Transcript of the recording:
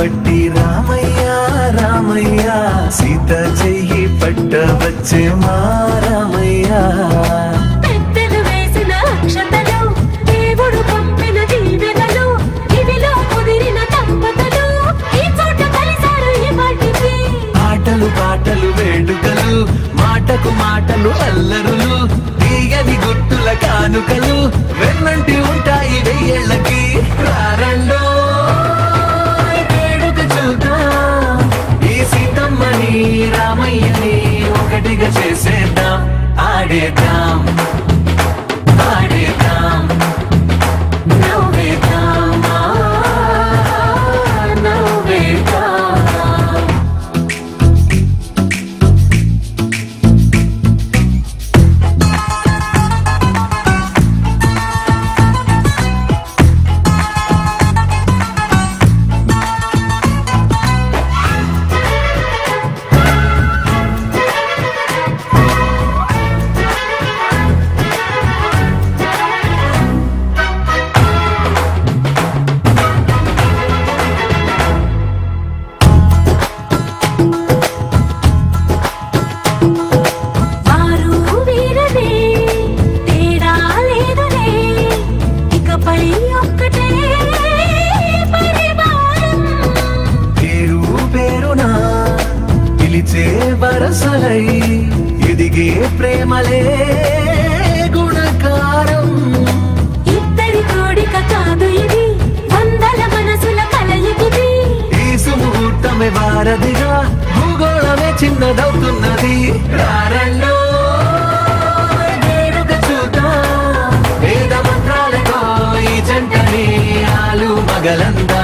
పట్టి రామయ్య రామయ్య సీత చెయ్యి పట్ట వచ్చే మా రామయ్య పెద్దలు వేసిన అక్షతలు దేవుడు పంపిన దీవెనలు ఇవిలో కుదిరిన దంపతులు ఈ చోట కలిసారు ఈ వాటికి ఆటలు పాటలు వేడుకలు మాటకు మాటలు అల్లరులు తీయని గుట్టుల కానుకలు వెన్నంటి ఉంటాయి వెయ్యేళ్ళకి రారండో వేడుక చూద్దాం ఈ సీతమ్మని రామయ్యని ఒకటిగా చేసేద్దాం ఆడేద్దాం ఆడేద్దాం నవ్వేద్దాం ఆ, నవ్వేద్దాం వారు వీరనే తేడా లేదనే ఇకపై ఒక్కటే పరివారం పేరు పేరున పిలిచే వరసలై ఎదిగే ప్రేమలే గుణకారం ఇద్దరి కోడిక కాదు ఇది వందల మనసుల కలయికిది ఈ సుముహూర్తమే వారధిగా భూగోళమే చిన్నదవుతున్నది రారండో వేడుక చూద్దాం వేద మంత్రాలతో ఈ జంటని ఆలు మగలందా